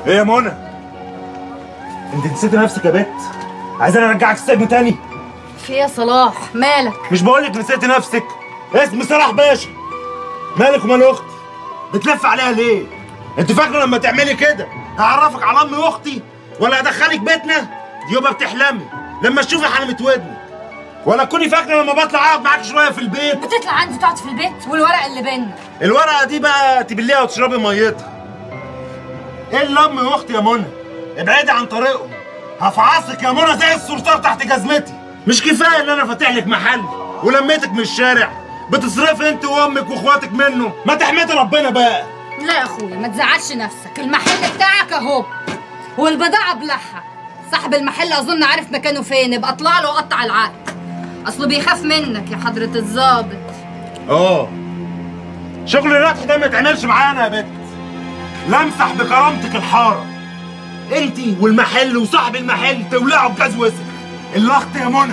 ايه يا منى انت نسيتي نفسك يا بت عايزاني ارجعك السجن تاني في إيه يا صلاح مالك مش بقولك نسيتي نفسك اسمي صلاح باشا مالك ومال اختي بتلف عليها ليه انت فاكره لما تعملي كده هعرفك على امي واختي ولا ادخلك بيتنا يبقى بتحلمي لما تشوفي حلمة ودني ولا تكوني فاكره لما بطلع اقعد معاك شويه في البيت بتطلع عندي تقعد في البيت والورق اللي بينا الورقه دي بقى تبليها وتشربي ميتها ايه اللي امي واختي يا منى ابعدي عن طريقهم هفعصك يا منى زي الصرصار تحت جزمتي مش كفايه ان انا فاتح لك محل ولميتك من الشارع بتصرفي انت وامك واخواتك منه ما تحمدي ربنا بقى لا يا اخويا ما تزعلش نفسك المحل بتاعك اهو والبضاعه بلحها صاحب المحل اظن عارف مكانه فين يبقى اطلع له وقطع العقد اصله بيخاف منك يا حضره الظابط اه شغل الرقص ده ما يتعملش معانا يا بت لمسح بكرامتك الحاره انت والمحل وصاحب المحل تولعوا بجاز وسخ اللخط يا منى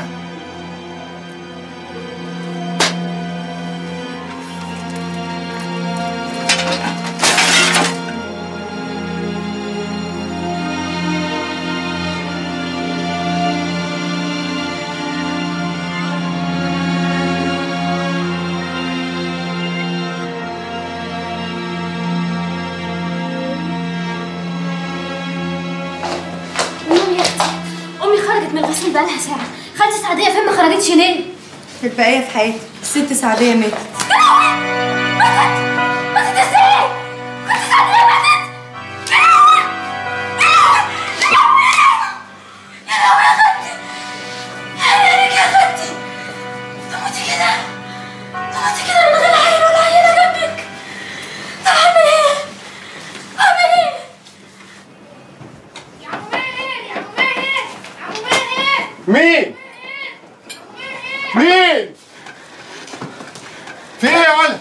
امي يا اختي امي خرجت من الغسيل بقالها ساعه خالتي سعديه فين ما خرجتش ليه البقية في حياتي الست سعدية ماتت ماتت ماتت ازاي خالتي سعديه ماتت يا لهوي يا لهوي يا لهوي يا خالتي يا عينك يا خالتي تموتي كده تموتي كده من غير عيل ولا عيله جنبك طب اعمل ايه اعمل ايه يا عم ماهر يا عم ماهر يا عم ماهر مين؟ مين؟ في ايه يا ولد؟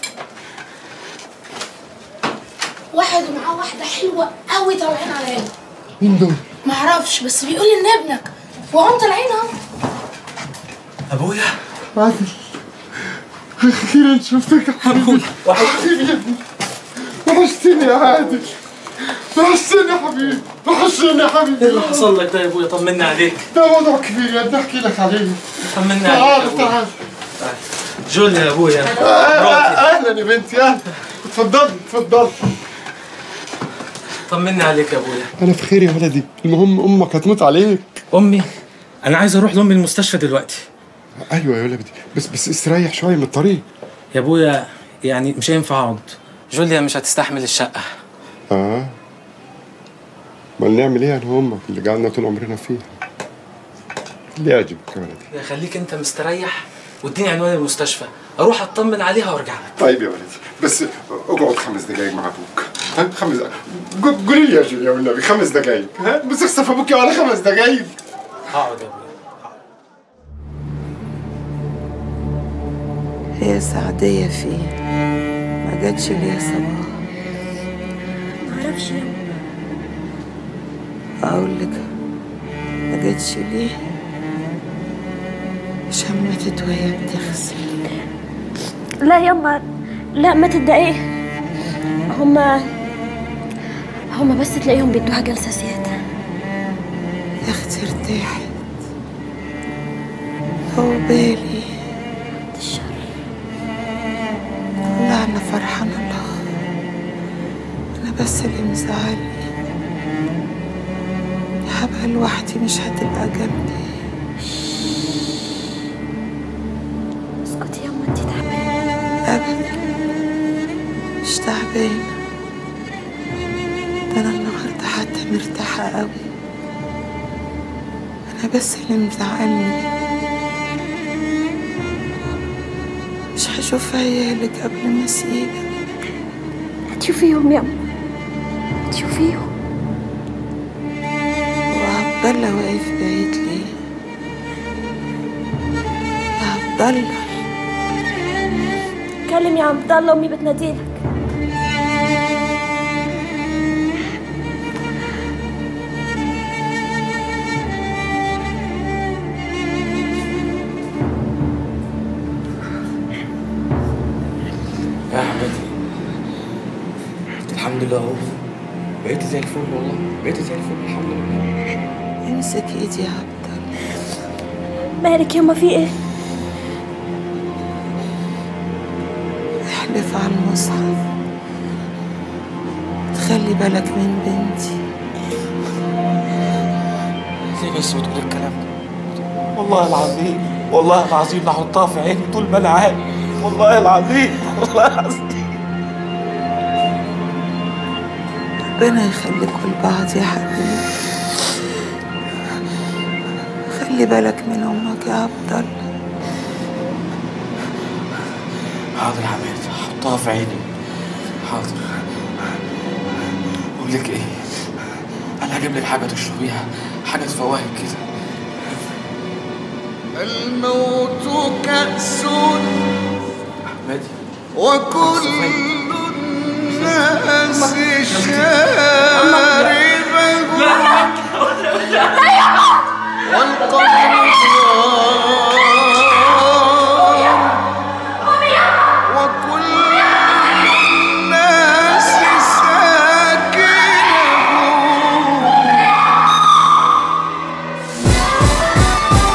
واحد ومعاه واحدة حلوة قوي طالعين على هنا مين دول؟ معرفش بس بيقول لي ان ابنك وهم طالعين اهو ابويا عادل اخيرا شفتك يا حبيبي حبيبي يا ابني وحشتني يا عادل وحشتني يا حبيبي وحشتني يا حبيبي ايه اللي حصل لك ده يا ابويا طمنا عليك ده موضوع كبير يا ابني احكي لك عليه طمنا عليك يا تعال ابويا تعال جوليا يا ابويا آه، مراتي اهلا يا بنتي اهلا اتفضلي اتفضلي طمنا عليك يا ابويا انا في خير يا ولدي المهم امك هتموت عليك امي انا عايز اروح لامي المستشفى دلوقتي ايوه يا ولدي بس بس استريح شويه من الطريق يا ابويا يعني مش هينفع اقعد جوليا مش هتستحمل الشقه اه امال نعمل ايه انا وامك اللي قعدنا طول عمرنا فيها اللي يعجبك يا ولدي يا خليك انت مستريح واديني عنوان المستشفى اروح اطمن عليها وارجع لك طيب يا ولدي بس اقعد خمس دقايق مع ابوك ها خمس دقايق قو- قولي لي يا جوليا والنبي خمس دقايق ها بس اخسف ابوك ولا خمس دقايق اقعد يا ابويا هي سعدية فين ما جاتش ليه صباح معرفش اقول لك ما جاتش ليه شمتت وهي بتغسل لا يما لا ما تتضايقي هما هما بس تلاقيهم بيدوها جلسة زيادة يا اختي ارتاحت هو بالي الشر والله انا فرحانة الله انا بس اللي مزعلني هبقى لوحدي مش هتبقى جنبي اسكتي يما انتي تعبانة ابدا مش تعبانة ده انا النهارده حتى مرتاحة قوي انا بس اللي مزعلني مش هشوف عيالك قبل ما اسيبك هتشوفيهم يما هتشوفيهم وعبد الله واقف بعيد ليه يا عبد الله كلم يا عبد الله امي بتناديلك يا حبيبي الحمد لله اهو بقيت زي الفل والله بقيت زي الفل الحمد لله امسك ايدي يا عبد الله مالك ياما في ايه احلف على المصحف تخلي بالك من بنتي ليه بس بتقول الكلام ده والله العظيم والله العظيم لحطها في عيني طول ما انا عايش والله العظيم والله العظيم ربنا يخليكوا لبعض يا حبيبي خلي بالك من امك يا عبد الله حاضر يا حماد حطها في عيني حاضر اقول لك ايه انا هجيب لك حاجه تشربيها حاجه تفوقك كده الموت كأس احمد وكل الناس شاربه والقمر